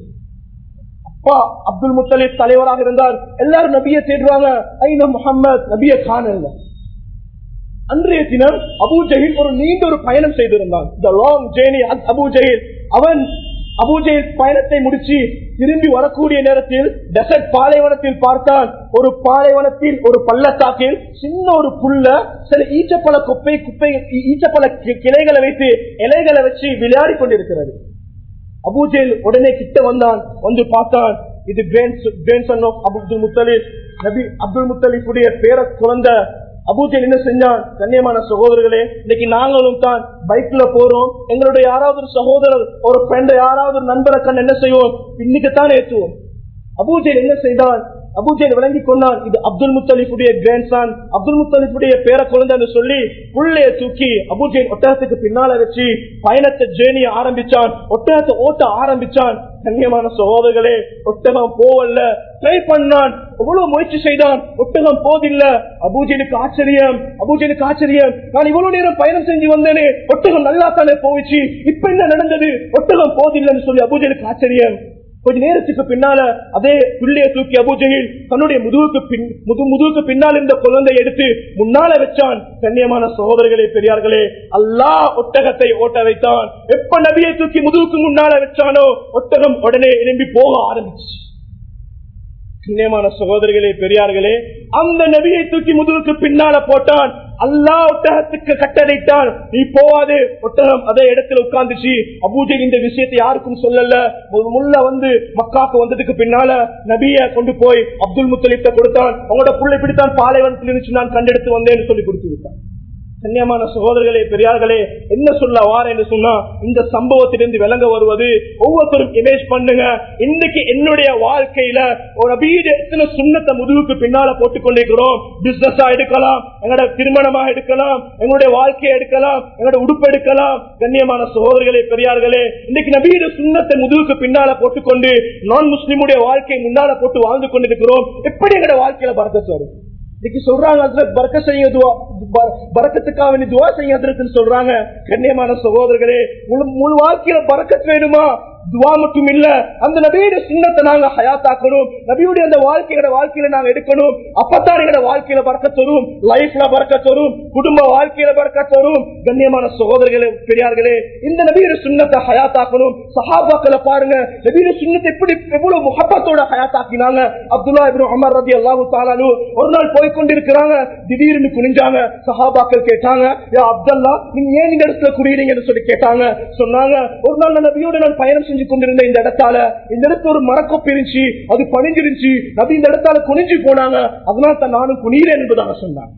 அப்பா அப்துல் முத்தலிப் தலைவராக இருந்தார் எல்லாரும் நபிய தேடுறாங்க ஐன முஹம்மத் நபிய காணல அன்றைய தினம் அபு ஜஹில் ஒரு நீண்ட ஒரு பயணம் செய்திருந்தான் the long journey Abu Jahl அவன் அபூஜையில் பயணத்தை முடிச்சு திரும்பி வரக்கூடிய நேரத்தில் டெசர்ட் பாலைவனத்தில் பார்த்தான் ஒரு பாலைவனத்தில் ஒரு பள்ளத்தாக்கில் சின்ன ஒரு புல்ல சில ஈச்சப்பழ குப்பை குப்பை ஈச்சப்பழ கிளைகளை வைத்து இலைகளை வச்சு விளையாடி கொண்டிருக்கிறது அபூஜேல் உடனே கிட்ட வந்தான் வந்து பார்த்தான் இது கிராண்ட்சன் ஆஃப் அப்துல் முத்தலிப் நபி அப்துல் முத்தலிஃபுடைய பேர குழந்தை அபூஜல் என்ன செஞ்சான் கண்ணியமான சகோதரர்களே இன்னைக்கு நாங்களும் தான் பைக்ல போறோம் எங்களுடைய யாராவது ஒரு சகோதரர் ஒரு ஃப்ரெண்ட் யாராவது ஒரு நண்பரை கண் என்ன செய்வோம் இன்னைக்கு தான் ஏற்றுவோம் அபூஜல் என்ன செய்தான் அபூஜல் விளங்கி கொண்டான் இது அப்துல் முத்தலிஃபுடைய கிராண்ட்சான் அப்துல் முத்தலிஃபுடைய பேர குழந்தைன்னு சொல்லி புள்ளைய தூக்கி அபூஜல் ஒட்டகத்துக்கு பின்னால வச்சு பயணத்தை ஜேர்னிய ஆரம்பிச்சான் ஒட்டகத்தை ஓட்ட ஆரம்பிச்சான் கண்ணியமான சகோதரர்களே ஒட்டகம் போவல்ல ட்ரை பண்ணான் எவ்வளவு முயற்சி செய்தான் ஒட்டகம் போதில்ல அபூஜனுக்கு ஆச்சரியம் அபூஜனுக்கு ஆச்சரியம் நான் இவ்வளவு நேரம் பயணம் செஞ்சு வந்தேனே ஒட்டகம் நல்லா தானே போயிச்சு இப்ப என்ன நடந்தது ஒட்டகம் போதில்லைன்னு சொல்லி அபூஜனுக்கு ஆச்சரியம் கொஞ்ச நேரத்துக்கு பின்னால அதே பிள்ளைய தூக்கி அபூஜையில் தன்னுடைய முதுகுக்கு பின் முது முதுகுக்கு பின்னால் இருந்த குழந்தை எடுத்து முன்னால வச்சான் கண்ணியமான சகோதரர்களே பெரியார்களே அல்லா ஒட்டகத்தை ஓட்ட வைத்தான் எப்ப நபியை தூக்கி முதுகுக்கு முன்னால வச்சானோ ஒட்டகம் உடனே எழும்பி போக ஆரம்பிச்சு கண்ணியமான சகோதரிகளே பெரியார்களே அந்த நபியை தூக்கி முதுகுக்கு பின்னால போட்டான் அல்லா ஒட்டகத்துக்கு கட்டளைத்தான் நீ போவாது ஒட்டகம் அதே இடத்துல உட்கார்ந்துச்சு அபூஜை இந்த விஷயத்தை யாருக்கும் சொல்லல ஒரு முள்ள வந்து மக்காக்கு வந்ததுக்கு பின்னால நபிய கொண்டு போய் அப்துல் முத்தலிப்ட கொடுத்தான் அவங்களோட புள்ளை பிடித்தான் பாலைவனத்தில் இருந்துச்சு நான் கண்டெடுத்து வந்தேன்னு சொல்லி கொடுத்து விட்டான் கண்ணியமான சகோதரர்களே பெரியார்களே என்ன சொல்ல வார என்று சொன்னா இந்த சம்பவத்திலிருந்து விளங்க வருவது ஒவ்வொருத்தரும் இமேஜ் பண்ணுங்க இன்னைக்கு என்னுடைய வாழ்க்கையில ஒரு அபீட எத்தனை சுண்ணத்தை முதுகுக்கு பின்னால போட்டுக் கொண்டிருக்கிறோம் பிசினஸா எடுக்கலாம் எங்களோட திருமணமா எடுக்கலாம் எங்களுடைய வாழ்க்கையை எடுக்கலாம் எங்களோட உடுப்பு எடுக்கலாம் கண்ணியமான சகோதரர்களே பெரியார்களே இன்னைக்கு நபீட சுண்ணத்தை முதுகுக்கு பின்னால போட்டுக்கொண்டு நான் முஸ்லிமுடைய வாழ்க்கையை முன்னால போட்டு வாழ்ந்து கொண்டிருக்கிறோம் எப்படி எங்களோட வாழ்க்கையில பறக்கத்து வரும் இன்னைக்கு சொல்றாங்க பறக்க செய்ய பறக்கத்துக்காக வேண்டி துவா செய்ய சொல்றாங்க கண்ணியமான சகோதரர்களே முழு வாழ்க்கையில பறக்கத்து வேணுமா துவா மட்டும் இல்ல அந்த நபியோட சின்னத்தை நாங்க ஹயாத்தாக்கணும் நபியுடைய அந்த வாழ்க்கையோட வாழ்க்கையில நாங்க எடுக்கணும் அப்பத்தான் எங்களோட வாழ்க்கையில பறக்க தரும் லைஃப்ல பறக்க தரும் குடும்ப வாழ்க்கையில பறக்க தரும் கண்ணியமான சகோதரர்களே பெரியார்களே இந்த நபியோட சுண்ணத்தை ஹயாத்தாக்கணும் சஹாபாக்களை பாருங்க நபியோட சுண்ணத்தை எப்படி எவ்வளவு முகப்பத்தோட ஹயாத்தாக்கினாங்க அப்துல்லா இப்னு அமர் ரதி அல்லாஹு தாலானு ஒரு நாள் போய் கொண்டிருக்கிறாங்க திடீர்னு குனிஞ்சாங்க சஹாபாக்கள் கேட்டாங்க யா அப்துல்லா நீங்க ஏன் இந்த இடத்துல குடியிருங்கன்னு சொல்லி கேட்டாங்க சொன்னாங்க ஒரு நாள் நான் நபியோட நான் பயணம் செஞ்சு கொண்டிருந்த இந்த இடத்தால இந்த இடத்துல ஒரு மரக்கொப்பு இருந்துச்சு அது பணிஞ்சிருந்துச்சு நபி இந்த இடத்தால குனிஞ்சு போனாங்க அதனால தான் நானும் குனிகிறேன் என்பதாக சொன்னாங்க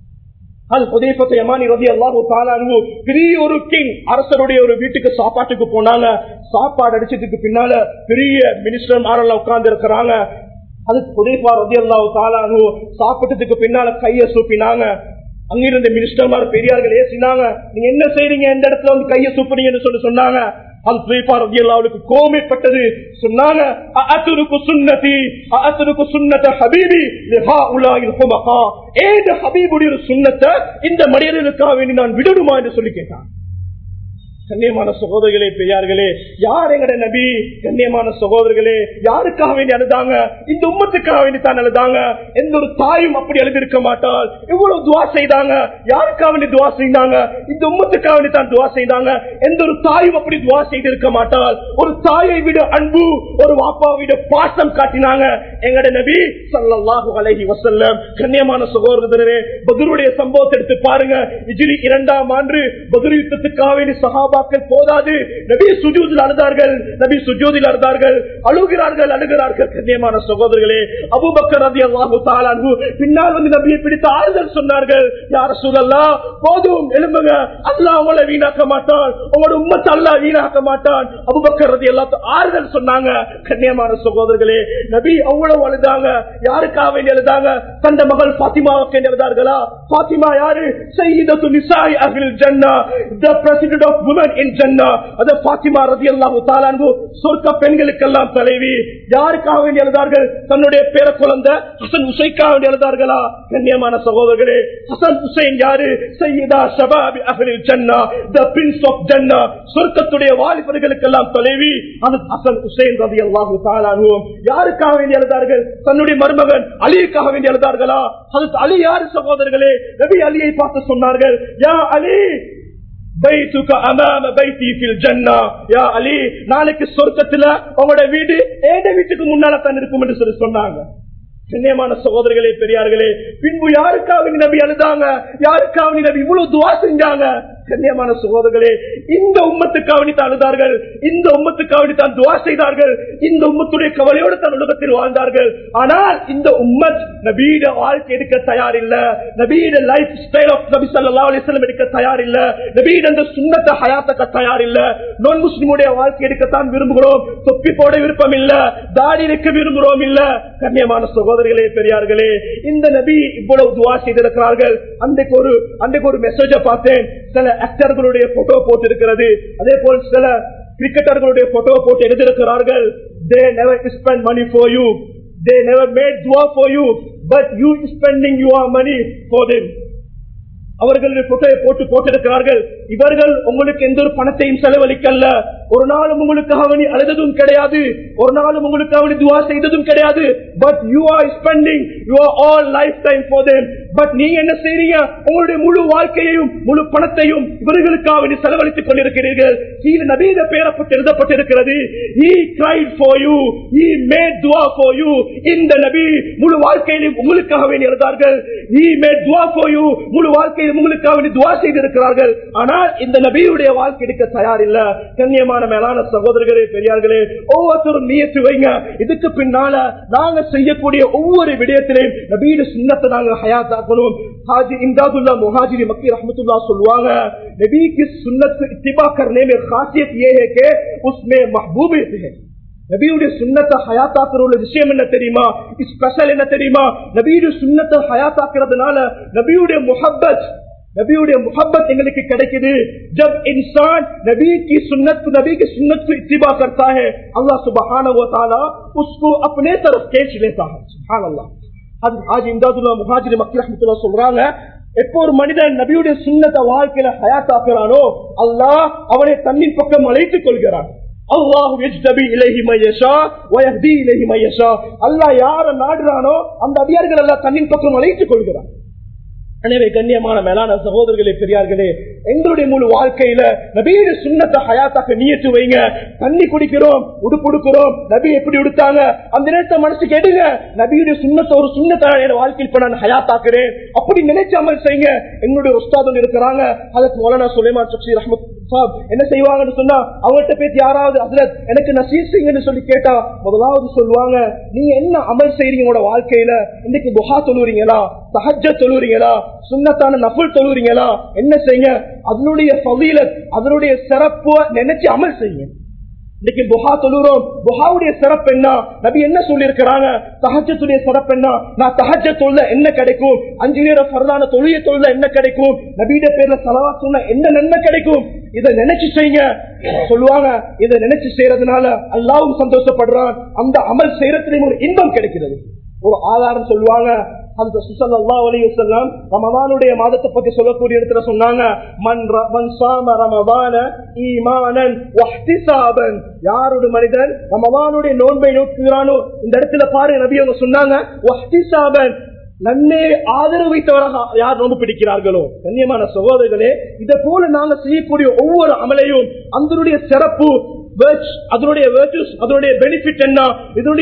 பெரிய ஒரு கிங் அரசருடைய ஒரு வீட்டுக்கு சாப்பாட்டுக்கு போனாங்க சாப்பாடு அடிச்சதுக்கு பின்னால பெரிய மினிஸ்டர் மாரெல்லாம் உட்கார்ந்து இருக்கிறாங்க அது புதைப்பா ரதி அல்லாஹு தாலானு சாப்பிட்டதுக்கு பின்னால கைய சூப்பினாங்க அங்கிருந்த மினிஸ்டர்மார் பெரியார்கள் ஏசினாங்க நீங்க என்ன செய்றீங்க எந்த இடத்துல வந்து கைய சூப்புறீங்கன்னு சொல்லி சொன்னாங்க அது துவைப்பா ரதி அல்லாவுக்கு கோமைப்பட்டது சொன்னாங்க அஅத்ருக்கு சுன்னதி அஅத்ருக்கு சுன்னத ஹபீபி லிஹா உலாயில் ஹுமகா ஏத ஹபீபுடைய ஒரு சுன்னத்தை இந்த மனிதர்களுக்காக வேண்டி நான் விடணுமா என்று சொல்லி கேட்டான் கண்ணியமான சகோதரர்களே பெரியார்களே யார் எங்கட நபி கண்ணியமான சகோதரர்களே யாருக்காக வேண்டி அழுதாங்க இந்த உம்மத்துக்காக வேண்டி தான் அழுதாங்க எந்த ஒரு தாயும் அப்படி அழுதிருக்க மாட்டால் எவ்வளவு துவா செய்தாங்க யாருக்காக வேண்டி துவா செய்தாங்க இந்த உம்மத்துக்காக வேண்டி தான் துவா செய்தாங்க எந்த ஒரு தாயும் அப்படி துவா செய்திருக்க மாட்டால் ஒரு தாயை விட அன்பு ஒரு வாப்பாவை விட பாசம் காட்டினாங்க எங்கட நபி சல்லாஹு அலஹி வசல்லம் கண்ணியமான சகோதரரே பதுருடைய சம்பவத்தை எடுத்து பாருங்க இஜிரி இரண்டாம் ஆண்டு பதுரு யுத்தத்துக்காக வேண்டி சகாபா சஹாபாக்கள் போதாது நபி சுஜூதில் அழுதார்கள் நபி சுஜூதில் அழுதார்கள் அழுகிறார்கள் அழுகிறார்கள் கண்ணியமான சகோதரர்களே அபூபக்கர் ரதி அல்லாஹு தாலானு பின்னால் வந்து நபியை பிடித்து ஆறுதல் சொன்னார்கள் யார சூழல்லா போதும் எழும்புங்க அல்லாஹ் உங்களை வீணாக்க மாட்டான் உங்களோட உம்மத்தை அல்லாஹ் வீணாக்க மாட்டான் அபுபக்கர் ரதி எல்லாத்துக்கும் ஆறுதல் சொன்னாங்க கண்ணியமான சகோதரர்களே நபி அவ்வளவு அழுதாங்க யாருக்காக வேண்டி எழுதாங்க தந்த மகள் பாத்திமாவுக்கு வேண்டி எழுதார்களா பாத்திமா யாரு சையீதத்து நிசாய் அகில் ஜன்னா the president of women in ஜன்னா அது பாத்திமா ரதி அல்லாஹு தாலான்பு சொர்க்க பெண்களுக்கெல்லாம் தலைவி யாருக்காக வேண்டி எழுதார்கள் தன்னுடைய பேர குழந்தை ஹசன் உசைக்காக வேண்டி எழுதார்களா கண்ணியமான சகோதரர்களே ஹசன் உசைன் யாரு சையீதா ஷபாபி அகில் ஜன்னா த பிரின்ஸ் ஆஃப் ஜன்னா சொர்க்கத்துடைய வாலிபர்களுக்கெல்லாம் தலைவி அது ஹசன் உசைன் ரதி அல்லாஹு தாலானுவும் யாருக்காக வேண்டி எழுதார்கள் தன்னுடைய மருமகன் அலியுக்காக வேண்டி எழுதார்களா அது அலி யாரு சகோதரர்களே நபி அலியை பார்த்து சொன்னார்கள் யா அலி பைத்துக அமாம பைத்தி ஃபில் ஜன்னா யா அலி நாளைக்கு சொர்க்கத்துல உங்களோட வீடு ஏட வீட்டுக்கு முன்னால தான் இருக்கும் என்று சொல்லி சொன்னாங்க கண்ணியமான சகோதரர்களே பெரியார்களே பின்பு யாருக்காக நபி அழுதாங்க யாருக்காக நபி இவ்வளவு துவா செஞ்சாங்க கண்ணியமான சகோதரர்களே இந்த உம்மத்துக்காவணி தான் அழுதார்கள் இந்த உம்மத்துக்காவணி தான் துவா செய்தார்கள் இந்த உம்மத்துடைய கவலையோடு தான் உலகத்தில் வாழ்ந்தார்கள் ஆனால் இந்த உம்மத் நபீட வாழ்க்கை எடுக்க தயார் இல்ல நபீட லைஃப் ஸ்டைல் ஆஃப் நபி சல்லா அலிஸ்லம் எடுக்க தயார் இல்ல நபீட அந்த சுண்ணத்தை ஹயாத்தக்க தயார் இல்ல நான் முஸ்லிமுடைய வாழ்க்கை எடுக்கத்தான் விரும்புகிறோம் தொப்பி போட விருப்பம் இல்ல தாடி இருக்க விரும்புகிறோம் இல்ல கண்ணியமான சகோதரிகளே பெரியார்களே இந்த நபி இவ்வளவு துவா செய்திருக்கிறார்கள் அன்றைக்கு ஒரு அன்றைக்கு ஒரு மெசேஜ பார்த்தேன் சில ஆக்டர்களுடைய போட்டோ போட்டிருக்கிறது அதே போல் சில கிரிக்கெட்டர்களுடைய போட்டோ போட்டு எழுதியிருக்கிறார்கள் they never spend money for you they never made dua for you but you spending your money for them அவர்களுடைய போட்டோயை போட்டு போட்டிருக்கிறார்கள் இவர்கள் உங்களுக்கு எந்த ஒரு பணத்தையும் செலவழிக்கல்ல ஒரு நாளும் உங்களுக்காக வேண்டி அழுததும் கிடையாது ஒரு நாளும் உங்களுக்காக வேண்டி துவா செய்ததும் கிடையாது but you are spending you are all lifetime for them but நீங்க என்ன செய்றீங்க உங்களுடைய முழு வாழ்க்கையையும் முழு பணத்தையும் இவர்களுக்காக வேண்டி செலவழித்துக் கொண்டிருக்கிறீர்கள் கீழே நவீன பேரப்பட்டு எழுதப்பட்டிருக்கிறது he cried for you he made dua for you இந்த நபி முழு வாழ்க்கையிலும் உங்களுக்காக வேண்டி எழுதார்கள் he made dua for you முழு வாழ்க்கையில் உங்களுக்காக வேண்டி துவா செய்திருக்கிறார்கள் ஆனால் இந்த நபியுடைய வாழ்க்கை எடுக்க தயார் இல்ல கண்ணியமான மேலான சகோதரர்களே பெரியார்களே ஒவ்வொருத்தரும் நியத்து வைங்க இதுக்கு பின்னால நாங்க செய்யக்கூடிய ஒவ்வொரு விடயத்திலையும் நபீடு சுண்ணத்தை நாங்க ஹயாத்தாக்கணும் हाजी इमदादुल्ला मुहाजिरी मक्की रहमतुल्लाह சொல்லுவாங்க नबी की सुन्नत को इत्तिबा करने में खासियत ये है कि उसमें महबूबियत है நபியுடைய சுண்ணத்தை ஹயாத்தாக்குற உள்ள விஷயம் என்ன தெரியுமா ஸ்பெஷல் என்ன தெரியுமா நபியுடைய சுண்ணத்தை ஹயாத்தாக்குறதுனால நபியுடைய முஹப்பத் नबीउடைய मोहब्बत எங்களுக்கு கிடைக்குது जब इंसान नबी की सुन्नत को नबी की सुन्नत को इत्तिबा करता है अल्लाह सुब्हानहू व तआला उसको अपने तरफ खींच लेता है सुभान अल्लाह அது ஆஜி இம்தாதுல்லா முஹாஜிர் மக்கி ரஹ்மத்துல்லாஹ் சொல்றாங்க எப்போ ஒரு மனிதன் நபியுடைய சுண்ணத்தை வாழ்க்கையில ஹயாத்தாக்குறானோ அல்லாஹ் அவனை தன்னின் பக்கம் அழைத்துக் கொள்கிறான் அல்லாஹு யஜ்தபி இலைஹி மையஷா வயஹ்தி இலைஹி மையஷா அல்லாஹ் யார நாடுறானோ அந்த அடியார்கள் எல்லாம் தன்னின் பக்கம் அழைத்துக் கொள்கிறான் எனவே கண்ணியமான மேலான சகோதரர்களே பெரியார்களே எங்களுடைய முழு வாழ்க்கையில நபீடு சுண்ணத்தை ஹயாத்தாக்க நீயத்து வைங்க தண்ணி குடிக்கிறோம் உடுப்புடுக்கிறோம் நபி எப்படி உடுத்தாங்க அந்த நேரத்தை மனசுக்கு எடுங்க நபியுடைய சுண்ணத்தை ஒரு சுண்ணத்தை என் வாழ்க்கையில் இப்ப நான் ஹயாத்தாக்குறேன் அப்படி நினைச்சு அமல் செய்யுங்க எங்களுடைய உஸ்தாதன் இருக்கிறாங்க அதுக்கு மௌலானா சுலைமான் சக்சி ரஹமத் சாப் என்ன செய்வாங்கன்னு சொன்னா அவங்கள்ட்ட பேசி யாராவது அதுல எனக்கு நசீர் செய்யுங்கன்னு சொல்லி கேட்டா முதலாவது சொல்லுவாங்க நீங்க என்ன அமல் செய்றீங்க உங்களோட வாழ்க்கையில இன்னைக்கு புகா தொழுறீங்களா சஹஜ தொழுறீங்களா சுண்ணத்தான நஃபுல் தொழுறீங்களா என்ன செய்யுங்க அதனுடைய பவீலத் அதனுடைய சிறப்பு நினைச்சு அமல் செய்யுங்க இன்னைக்கு புகா தொழுறோம் புகாவுடைய சிறப்பு என்ன நபி என்ன சொல்லி இருக்கிறாங்க தஹஜத்துடைய சிறப்பு என்ன நான் தஹஜ தொழுத என்ன கிடைக்கும் அஞ்சு நேரம் பரதான தொழிய தொழுத என்ன கிடைக்கும் நபியிட பேர்ல செலவா சொன்ன என்ன நன்மை கிடைக்கும் இதை நினைச்சு செய்யுங்க சொல்லுவாங்க இதை நினைச்சு செய்யறதுனால அல்லாவும் சந்தோஷப்படுறான் அந்த அமல் செய்யறதுலயும் ஒரு இன்பம் கிடைக்கிறது ஒரு ஆதாரம் சொல்லுவாங்க அந்த சுசல்லா அலைஹி வஸல்லம் ரமதானுடைய மாதத்தை பத்தி சொல்லக்கூடிய இடத்துல சொன்னாங்க மன் ர- மன் சாம ரமதான ஈமானன் வஹ்திசாபன் யாரோட மனிதன் ரமதானுடைய நோன்பை நோக்குகிறானோ இந்த இடத்துல பாரு நபி அவங்க சொன்னாங்க வஹ்திசாபன் நன்னே ஆதரவு வைத்தவராக யார் நோன்பு பிடிக்கிறார்களோ கண்ணியமான சகோதரர்களே இதை போல நாங்க செய்யக்கூடிய ஒவ்வொரு அமலையும் அதனுடைய சிறப்பு virtue, அதனுடைய virtues, அதனுடைய பெனிஃபிட் என்ன இதனுடைய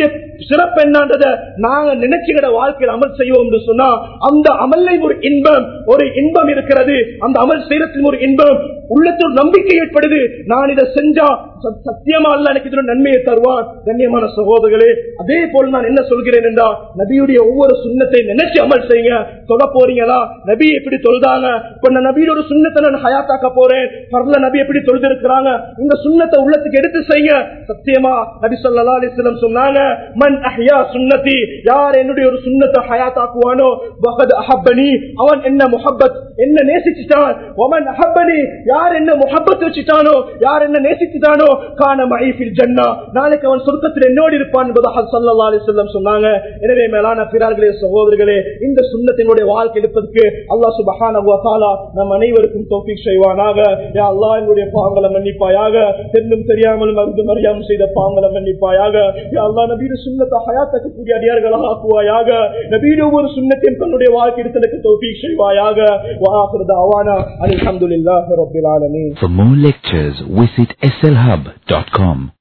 சிறப்பு என்னன்றத நாங்க நினைச்சுக்கிற வாழ்க்கையில் அமல் செய்வோம் என்று சொன்னா அந்த அமல்லை ஒரு இன்பம் ஒரு இன்பம் இருக்கிறது அந்த அமல் செய்யறதுக்கு ஒரு இன்பம் உள்ளத்தில் நம்பிக்கை ஏற்படுது நான் இதை செஞ்சா ச- சத்தியமா அல்ல எனக்கு இதுல நன்மையை தருவான் கண்ணியமான சகோதரர்களே அதே போல் நான் என்ன சொல்கிறேன் என்றா நபியுடைய ஒவ்வொரு சுண்ணத்தை நினைச்சு அமல் செய்யுங்க தொழ போறீங்களா நபி எப்படி தொழுதாங்க இப்ப நான் நபியோட ஒரு சுண்ணத்தை நான் ஹயாத்தாக்க போறேன் பரல நபி எப்படி தொழுது இருக்கிறாங்க இந்த சுண்ணத்தை உள்ளத்துக்கு எடுத்து செய்யுங்க சத்தியமா நபி சொல்லா அலிஸ்லம் சொன்னாங்க மன் அஹ்யா சுன்னதி யார் என்னுடைய ஒரு சுண்ணத்தை ஹயாத்தாக்குவானோ வகத் அஹப்பனி அவன் என்ன முஹப்பத் என்ன நேசிச்சுட்டான் ஒமன் அஹப்பனி யார் என்ன முஹப்பத் வச்சுட்டானோ யார் என்ன நேசிச்சுட்டானோ கான மஹீஃபில் ஜன்னா நாளைக்கு அவன் சொர்க்கத்தில் என்னோடு இருப்பான் என்பதை சல்லா அலிஸ்லம் சொன்னாங்க எனவே மேலான பிறார்களே சகோதரர்களே இந்த சுண்ணத்தினுடைய வாழ்க்கை எடுப்பதற்கு அல்லாஹ் சுபஹானஹு வ தஆலா நம் அனைவருக்கும் தௌஃபீக் செய்வானாக யா அல்லாஹ் எங்களுடைய பாவங்களை மன்னிப்பாயாக தெரிந்தும் தெரியாமலும் அறிந்தும் அறியாமல் செய்த பாவங்களை மன்னிப்பாயாக யா அல்லாஹ் நபீடு சுண்ணத்தை ஹயாத்துக்கு கூடிய அடியார்களாக ஆக்குவாயாக நபீடு ஒவ்வொரு சுண்ணத்தையும் தன்னுடைய வாழ்க்கை எடுத்ததற்கு தௌஃபீக் செய்வாயாக வஆஹிரு தஅவானா அல்ஹம்துலில்லாஹி ரப்பில் ஆலமீன் For more lectures, visit slhub.com.